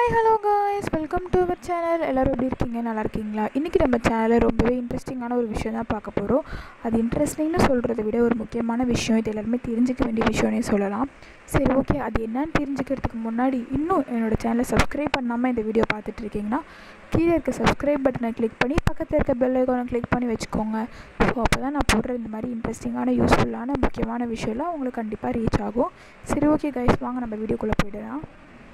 hi hello guys welcome to our channel எல்லோரும் எப்படி இருக்கீங்க நல்லா இருக்கீங்களா இன்றைக்கி நம்ம சேனலில் ரொம்பவே இன்ட்ரெஸ்டிங்கான ஒரு விஷயம் தான் பார்க்க போகிறோம் அது இன்ட்ரெஸ்டிங்னு சொல்கிறத விட ஒரு முக்கியமான விஷயம் இது எல்லாருமே தெரிஞ்சுக்க வேண்டிய விஷயம்னே சொல்லலாம் சரி ஓகே அது என்னன்னு தெரிஞ்சுக்கிறதுக்கு முன்னாடி இன்னும் என்னோடய சேனலை சப்ஸ்கிரைப் பண்ணாமல் இந்த வீடியோ பார்த்துட்டு இருக்கீங்கன்னா கீழே இருக்க சப்ஸ்கிரைப் பட்டனை கிளிக் பண்ணி பக்கத்தில் இருக்க பெல் ஐக்கானை கிளிக் பண்ணி வச்சுக்கோங்க ஸோ அப்போ தான் நான் போடுற இந்த மாதிரி இன்ட்ரெஸ்டிங்கான யூஸ்ஃபுல்லான முக்கியமான விஷயம்லாம் உங்களுக்கு கண்டிப்பாக ரீச் ஆகும் சரி ஓகே கைஸ் வாங்க நம்ம வீடியோக்குள்ளே போயிடலாம்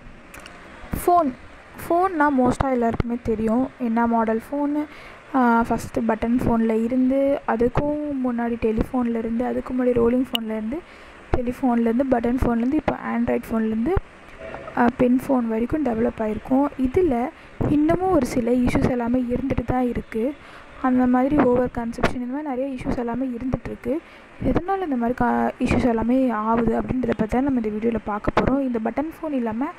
ஃபோன் ஃபோன்னா மோஸ்ட்டாக எல்லாருக்குமே தெரியும் என்ன மாடல் ஃபோனு ஃபஸ்ட்டு பட்டன் ஃபோனில் இருந்து அதுக்கும் முன்னாடி டெலிஃபோனில் இருந்து அதுக்கு முன்னாடி ரோலிங் ஃபோன்லேருந்து டெலிஃபோன்லேருந்து பட்டன் ஃபோன்லேருந்து இப்போ ஆண்ட்ராய்ட் ஃபோன்லேருந்து பென் ஃபோன் வரைக்கும் டெவலப் ஆகிருக்கும் இதில் இன்னமும் ஒரு சில இஷ்யூஸ் எல்லாமே இருந்துட்டு தான் இருக்குது அந்த மாதிரி ஓவர் கன்செப்ஷன் இந்த மாதிரி நிறைய இஷ்யூஸ் எல்லாமே இருந்துகிட்ருக்கு எதனால் இந்த மாதிரி கா இஷ்யூஸ் எல்லாமே ஆகுது அப்படின்றத பற்றி தான் நம்ம இந்த வீடியோவில் பார்க்க போகிறோம் இந்த பட்டன் ஃபோன் இல்லாமல்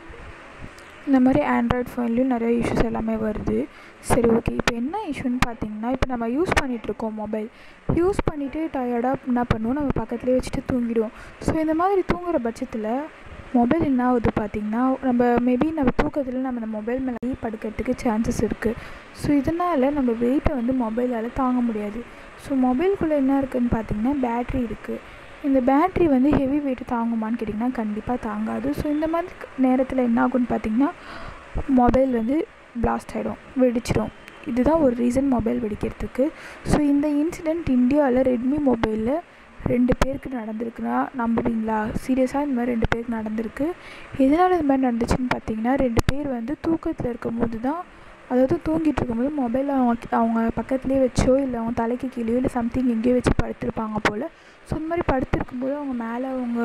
இந்த மாதிரி ஆண்ட்ராய்ட் ஃபோன்லேயும் நிறைய இஷ்யூஸ் எல்லாமே வருது சரி ஓகே இப்போ என்ன இஷ்யூன்னு பார்த்தீங்கன்னா இப்போ நம்ம யூஸ் பண்ணிகிட்ருக்கோம் மொபைல் யூஸ் பண்ணிவிட்டு டயர்டாக என்ன பண்ணுவோம் நம்ம பக்கத்துலேயே வச்சுட்டு தூங்கிடுவோம் ஸோ இந்த மாதிரி தூங்குற பட்சத்தில் மொபைல் என்ன ஆகுது பார்த்திங்கன்னா நம்ம மேபி நம்ம தூக்கத்தில் நம்ம இந்த மொபைல் மேலே படுக்கிறதுக்கு சான்சஸ் இருக்குது ஸோ இதனால் நம்ம வெயிட்டை வந்து மொபைலால் தாங்க முடியாது ஸோ மொபைலுக்குள்ளே என்ன இருக்குதுன்னு பார்த்திங்கன்னா பேட்ரி இருக்குது இந்த பேட்ரி வந்து ஹெவி வெயிட் தாங்குமான்னு கேட்டிங்கன்னா கண்டிப்பாக தாங்காது ஸோ இந்த மாதிரி நேரத்தில் என்ன ஆகும்னு பார்த்திங்கன்னா மொபைல் வந்து பிளாஸ்ட் ஆகிடும் வெடிச்சிடும் இதுதான் ஒரு ரீசன் மொபைல் வெடிக்கிறதுக்கு ஸோ இந்த இன்சிடெண்ட் இந்தியாவில் ரெட்மி மொபைலில் ரெண்டு பேருக்கு நடந்திருக்குன்னா நம்புவீங்களா சீரியஸாக இந்த மாதிரி ரெண்டு பேருக்கு நடந்திருக்கு எதனால் இது மாதிரி நடந்துச்சுன்னு பார்த்தீங்கன்னா ரெண்டு பேர் வந்து தூக்கத்தில் இருக்கும்போது தான் அதாவது தூங்கிட்டு இருக்கும்போது மொபைல் அவங்க அவங்க பக்கத்துலேயே வச்சோ இல்லை அவங்க தலைக்கு கீழேயோ இல்லை சம்திங் எங்கேயோ வச்சு படுத்திருப்பாங்க போல் ஸோ இந்த மாதிரி படுத்திருக்கும்போது அவங்க மேலே அவங்க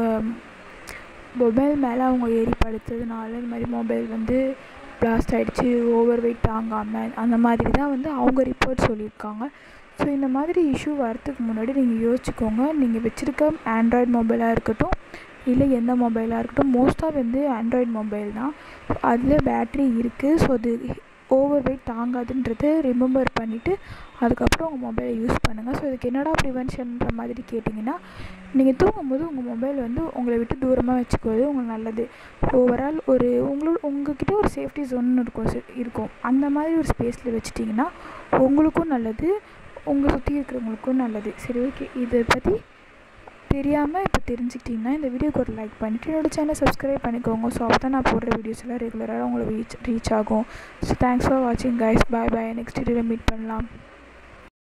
மொபைல் மேலே அவங்க ஏறி படுத்ததுனால இந்த மாதிரி மொபைல் வந்து பிளாஸ்ட் ஆகிடுச்சு ஓவர் வெயிட் தாங்காமல் அந்த மாதிரி தான் வந்து அவங்க ரிப்போர்ட் சொல்லியிருக்காங்க ஸோ இந்த மாதிரி இஷ்யூ வரத்துக்கு முன்னாடி நீங்கள் யோசிச்சுக்கோங்க நீங்கள் வச்சுருக்க ஆண்ட்ராய்ட் மொபைலாக இருக்கட்டும் இல்லை எந்த மொபைலாக இருக்கட்டும் மோஸ்ட்டாக வந்து ஆண்ட்ராய்ட் மொபைல் தான் அதில் பேட்ரி இருக்குது ஸோ அது ஓவர் வெயிட் தாங்காதுன்றதை ரிமெம்பர் பண்ணிவிட்டு அதுக்கப்புறம் உங்கள் மொபைலை யூஸ் பண்ணுங்கள் ஸோ இதுக்கு என்னடா ப்ரிவென்ஷன்ற மாதிரி கேட்டிங்கன்னா நீங்கள் தூங்கும்போது உங்கள் மொபைல் வந்து உங்களை விட்டு தூரமாக வச்சுக்குவது உங்களுக்கு நல்லது ஓவரால் ஒரு உங்களோட உங்கள்கிட்ட ஒரு சேஃப்டி ஜோன் இருக்கும் இருக்கும் அந்த மாதிரி ஒரு ஸ்பேஸில் வச்சுட்டிங்கன்னா உங்களுக்கும் நல்லது உங்களை சுற்றி இருக்கிறவங்களுக்கும் நல்லது சரி ஓகே இதை பற்றி தெரியாமல் இப்போ தெரிஞ்சுக்கிட்டிங்கன்னா இந்த வீடியோக்கு ஒரு லைக் பண்ணிவிட்டு என்னோடய சேனல் சப்ஸ்கிரைப் பண்ணிக்கோங்க ஸோ அப்போ தான் நான் போடுற வீடியோஸ் எல்லாம் ரெகுலராக உங்களுக்கு ரீச் ரீச் ஆகும் ஸோ தேங்க்ஸ் ஃபார் வாட்சிங் கைஸ் பாய் பாய் நெக்ஸ்ட் வீடியோவில் மீட் பண்ணலாம்